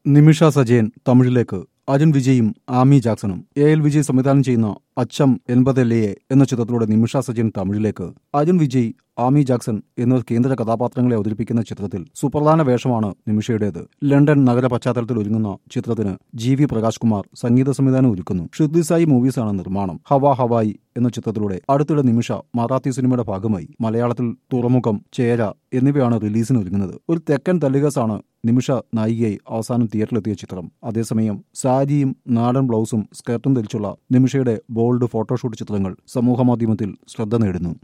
നിമിഷ സജയൻ തമിഴിലേക്ക് അരുൺ വിജയും ആമി ജാക്സണും എ എൽ വിജയ് സംവിധാനം ചെയ്യുന്ന അച്ചം എൺപതല്ലയെ എന്ന ചിത്രത്തിലൂടെ നിമിഷ സജയൻ തമിഴിലേക്ക് അരുൺ വിജയ് ആമി ജാക്സൺ എന്നിവർ കേന്ദ്ര കഥാപാത്രങ്ങളെ അവതരിപ്പിക്കുന്ന ചിത്രത്തിൽ സുപ്രധാന വേഷമാണ് നിമിഷയുടേത് ലണ്ടൻ നഗര പശ്ചാത്തലത്തിൽ ഒരുങ്ങുന്ന ചിത്രത്തിന് ജി വി പ്രകാശ് കുമാർ സംഗീത സംവിധാനം ഒരുക്കുന്നു ഷിർദിസായി മൂവീസാണ് നിർമ്മാണം ഹവ ഹവായി എന്ന ചിത്രത്തിലൂടെ അടുത്തിടെ നിമിഷ മറാത്തി സിനിമയുടെ ഭാഗമായി മലയാളത്തിൽ തുറമുഖം ചേര എന്നിവയാണ് റിലീസിന് ഒരുങ്ങുന്നത് ഒരു തെക്കൻ തല്ലികസാണ് നിമിഷ നായികയായി അവസാനം തിയേറ്ററിലെത്തിയ ചിത്രം അതേസമയം സാരിയും നാടൻ ബ്ലൗസും സ്കർട്ടും ധരിച്ചുള്ള നിമിഷയുടെ ബോൾഡ് ഫോട്ടോഷൂട്ട് ചിത്രങ്ങൾ സമൂഹമാധ്യമത്തിൽ ശ്രദ്ധ നേടുന്നു